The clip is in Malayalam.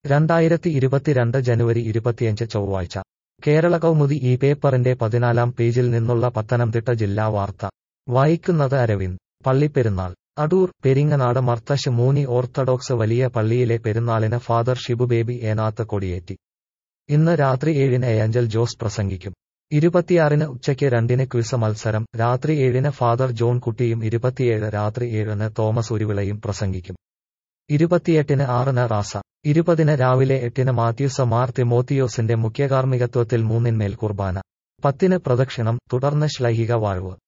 രണ്ടായിരത്തി ഇരുപത്തിരണ്ട് ജനുവരി ഇരുപത്തിയഞ്ച് ചൊവ്വാഴ്ച കേരള കൗമുദി ഈ പേപ്പറിന്റെ പതിനാലാം പേജിൽ നിന്നുള്ള പത്തനംതിട്ട ജില്ലാ വാർത്ത വായിക്കുന്നത് അരവിന്ദ് പള്ളിപ്പെരുന്നാൾ അടൂർ പെരിങ്ങനാട് മർത്തശ് മൂനി ഓർത്തഡോക്സ് വലിയ പള്ളിയിലെ പെരുന്നാളിന് ഫാദർ ഷിബുബേബി ഏനാത്ത് കൊടിയേറ്റി ഇന്ന് രാത്രി ഏഴിന് ഏഞ്ചൽ ജോസ് പ്രസംഗിക്കും ഇരുപത്തിയാറിന് ഉച്ചയ്ക്ക് രണ്ടിന് ക്വിസ് മത്സരം രാത്രി ഏഴിന് ഫാദർ ജോൺ കുട്ടിയും ഇരുപത്തിയേഴ് രാത്രി ഏഴിന് തോമസ് ഉരുവിളയും പ്രസംഗിക്കും ഇരുപത്തിയെട്ടിന് ആറിന് റാസ ഇരുപതിന് രാവിലെ എട്ടിന് മാത്യൂസ് മാർ തിമോത്തിയോസിന്റെ മുഖ്യകാർമ്മികത്വത്തിൽ മൂന്നിന്മേൽ കുർബാന പത്തിന് പ്രദക്ഷിണം തുടർന്ന് ശ്ലൈഹിക വാഴ്വ്